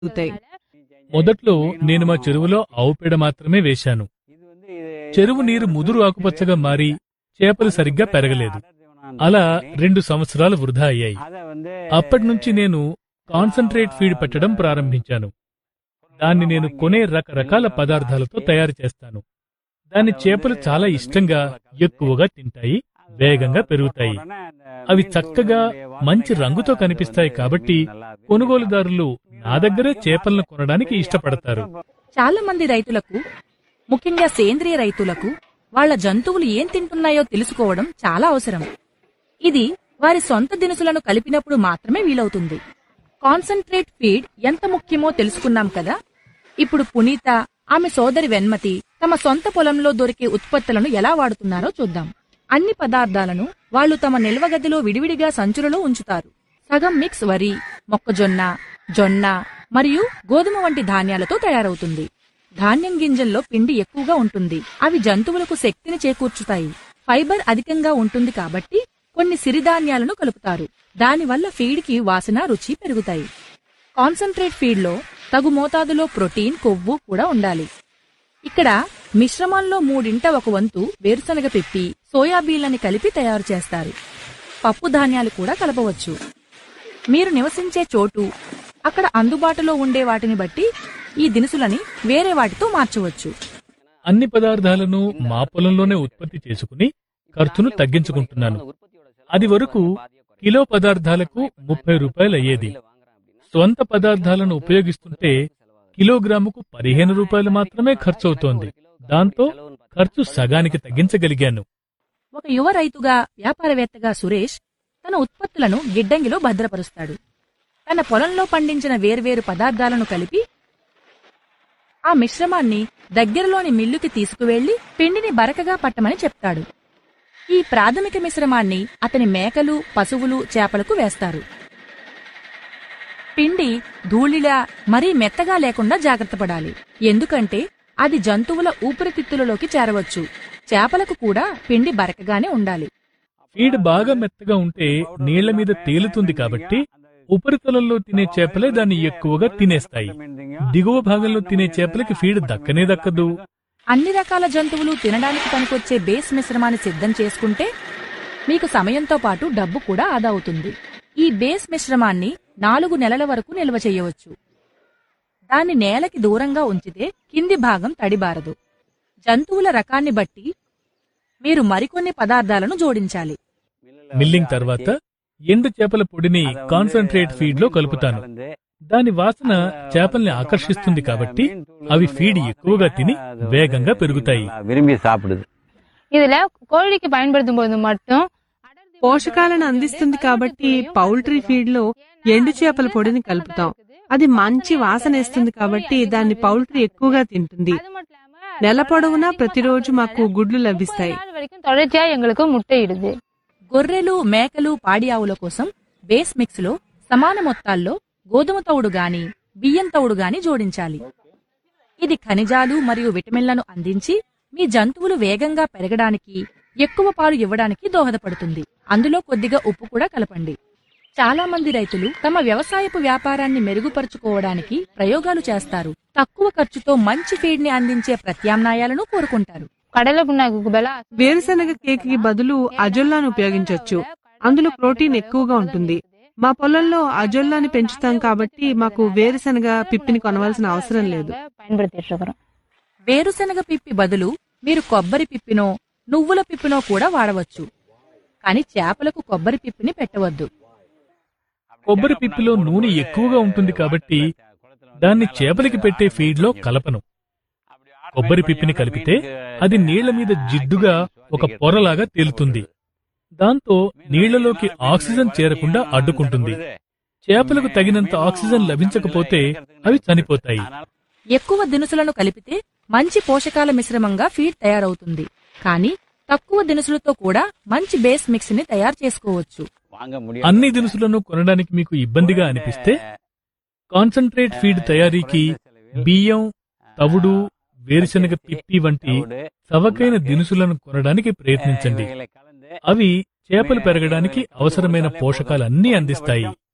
అవుతాయి మొదట్లో నేను మా చెరువులో ఆవు పేడ మాత్రమే వేశాను చెరువు నీరు ముదురు ఆకుపచ్చగా మారి చేపలు సరిగ్గా పెరగలేదు అలా రెండు సంవత్సరాలు వృధా అయ్యాయి అప్పటి నుంచి నేను కాన్సంట్రేట్ ఫీడ్ పెట్టడం ప్రారంభించాను దాన్ని నేను కొనే రకరకాల పదార్థాలతో తయారు చేస్తాను దాన్ని చేపలు చాలా ఇష్టంగా ఎక్కువగా తింటాయి వేగంగా పెరుగుతాయి అవి చక్కగా మంచి రంగుతో కనిపిస్తాయి కాబట్టి కొనుగోలుదారులు నా దగ్గరే చేపలను కొనడానికి ఇష్టపడతారు చాలా మంది రైతులకు ముఖ్యంగా సేంద్రియ రైతులకు వాళ్ళ జంతువులు ఏం తింటున్నాయో తెలుసుకోవడం చాలా అవసరం ఇది వారి సొంత దినుసులను కలిపినప్పుడు మాత్రమే వీలవుతుంది కాన్సంట్రేట్ ఫీడ్ ఎంత ముఖ్యమో తెలుసుకున్నాం కదా ఇప్పుడు పునీత ఆమె సోదరి వెన్మతి తమ సొంత పొలంలో దొరికే ఉత్పత్తులను ఎలా వాడుతున్నారో చూద్దాం అన్ని పదార్థాలను వాళ్ళు తమ నిల్వ గదిలో విడివిడిగా సంచులలో ఉంచుతారు సగం మిక్స్ వరి మొక్కజొన్న జొన్న మరియు గోధుమ వంటి ధాన్యాలతో తయారవుతుంది ధాన్యం గింజల్లో పిండి ఎక్కువగా ఉంటుంది అవి జంతువులకు శక్తిని చేకూర్చుతాయి ఫైబర్ అధికంగా ఉంటుంది కాబట్టి కొన్ని సిరిధాన్యాలను కలుపుతారు దానివల్ల ఫీడ్కి వాసన రుచి పెరుగుతాయి కాన్సంట్రేట్ ఫీడ్లో తగు మోతాదులో ప్రోటీన్ కొవ్వు కూడా ఉండాలి ఇక్కడ మిశ్రమంలో మూడింట ఒక వంతు వేరుశనగ పిప్పి సోయాబీన్లని కలిపి తయారు చేస్తారు పప్పు ధాన్యాలు కూడా కలపవచ్చు మీరు నివసించే చోటు అక్కడ అందుబాటులో ఉండే వాటిని బట్టి ఈ దినుసులని వేరే వాటితో మార్చవచ్చు అన్ని పదార్థాలను మా పొలంలోనే ఉత్పత్తి చేసుకుని ఖర్చును తగ్గించుకుంటున్నాను అది వరకు కిలో పదార్థాలకు ముప్పై రూపాయలు అయ్యేది స్వంత పదార్థాలను ఉపయోగిస్తుంటే కిలోగ్రాముకు పదిహేను రూపాయలు మాత్రమే ఖర్చవుతోంది దాంతో ఖర్చు సగానికి తగ్గించగలిగాను ఒక యువ రైతుగా వ్యాపారవేత్తగా సురేష్ తన ఉత్పత్తులను గిడ్డంగిలో భద్రపరుస్తాడు తన పొలంలో పండించిన వేర్వేరు పదార్థాలను కలిపి ఆ మిశ్రమాన్ని దగ్గరలోని మిల్లుకి తీసుకువెళ్లి పిండిని బరకగా పట్టమని చెప్తాడు ఈ ప్రాథమిక మిశ్రమాన్ని అతని మేకలు పశువులు చేపలకు వేస్తారు పిండి ధూళిలా మరీ మెత్తగా లేకుండా జాగ్రత్త పడాలి ఎందుకంటే అది జంతువుల ఊపిరితిత్తులలోకి చేరవచ్చు చేపలకు కూడా పిండి బరకగానే ఉండాలి ఫీడ్ బాగా మెత్తగా ఉంటే నీళ్ల మీద తేలుతుంది కాబట్టి ఉపరితలంలో తినే చేపలే దాన్ని ఎక్కువగా తినేస్తాయి దిగువ భాగంలో తినే చేపలకి ఫీడ్ దక్కనే దక్కదు అన్ని రకాల జంతువులు తినడానికి పనికొచ్చే బేస్ మిశ్రమాన్ని సిద్ధం చేసుకుంటే మీకు సమయంతో పాటు డబ్బు కూడా ఆదా అవుతుంది ఈ బేస్ మిశ్రమాన్ని నాలుగు నెలల వరకు నిల్వ చేయవచ్చు దాన్ని నేలకి దూరంగా ఉంచితే కింది భాగం తడిబారదు జంతువుల రకాన్ని బట్టి మీరు మరికొన్ని పదార్థాలను జోడించాలి మిల్లింగ్ తర్వాత ఎండు చేపల పొడిని కాన్సంట్రేట్ ఫీడ్ లో కలుపుతాను దాని వాసన చేపల్ని ఆకర్షిస్తుంది కాబట్టి అవి ఫీడ్ ఎక్కువగా తిని వేగంగా పెరుగుతాయి விரும்பி சாப்பிடுது இதுல கோழிக்கு பயன்படுத்தும் போது மட்டும் పోషకాలను అందిస్తుంది కాబట్టి పౌల్ట్రీ ఫీడ్ లో ఎండు చేపల పొడిని కలుపుతాం అది మంచి వాసనేస్తుంది కాబట్టి దాన్ని పౌల్ట్రీ ఎక్కువగా తింటుంది அது மட்டும் இல்லாம నెల పొడవునా ప్రతిరోజు మాకు గుడ్లు లభిస్తాయి நாள் வரைக்கும் தொடர்ச்சியா எங்களுக்கு முட்டை இடுது గొర్రెలు మేకలు పాడి ఆవుల కోసం బేస్ మిక్స్ లో సమాన మొత్తాల్లో గోధుమ తవుడు గాని బియ్యం తవుడు గాని జోడించాలి ఇది ఖనిజాలు మరియు విటమిన్లను అందించి మీ జంతువులు వేగంగా పెరగడానికి ఎక్కువ పాలు ఇవ్వడానికి దోహదపడుతుంది అందులో కొద్దిగా ఉప్పు కూడా కలపండి చాలా మంది రైతులు తమ వ్యవసాయపు వ్యాపారాన్ని మెరుగుపరుచుకోవడానికి ప్రయోగాలు చేస్తారు తక్కువ ఖర్చుతో మంచి ఫీడ్ ని అందించే ప్రత్యామ్నాయాలను కోరుకుంటారు கடலை புண்ணாக்குக்கு బలా వేరుశనగ కేక్ కి బదులు అజొల్లాను ఉపయోగించవచ్చు అందులో ప్రోటీన్ ఎక్కువగా ఉంటుంది మా పొలంలో అజొల్లాని పెంచుతాం కాబట్టి మాకు వేరుశనగ పిప్పిని కొనవలసిన అవసరం లేదు பயன்படுத்திட்டு இருக்கிறோம் వేరుశనగ పిప్పి బదులు మీరు కొబ్బరి పిప్పినో నువ్వుల పిప్పినో కూడా వాడవచ్చు కానీ చేపలకు కొబ్బరి పిప్పిని పెట్టవద్దు కొబ్బరి పిప్పిలో నూనె ఎక్కువగా ఉంటుంది కాబట్టి దాన్ని చేపలకి పెట్టే ఫీడ్ లో కలపను కొబ్బరి పిప్పిని కలిపితే అది నీళ్ల మీద జిడ్డుగా ఒక పొరలాగా తేలుతుంది దాంతో నీళ్లలోకి ఆక్సిజన్ చేరకుండా అడ్డుకుంటుంది చేపలకు తగినంత ఆక్సిజన్ లభించకపోతే అవి చనిపోతాయి ఎక్కువ దినుసులను కలిపితే మంచి పోషకాల మిశ్రమంగా ఫీడ్ తయారవుతుంది కానీ తక్కువ దినుసులతో కూడా మంచి బేస్ మిక్స్ ని తయారు చేసుకోవచ్చు வாங்க முடியும் అన్ని దినుసులను కొనడానికి మీకు ఇబ్బందిగా అనిపిస్తే కాన్సంట్రేట్ ఫీడ్ తయారీకి బియ్యం తవుడు వేరుశనగ పిప్పి వంటి చవకైన దినుసులను కొనడానికి ప్రయత్నించండి అవి చేపలు పెరగడానికి అవసరమైన పోషకాలన్నీ అందిస్తాయి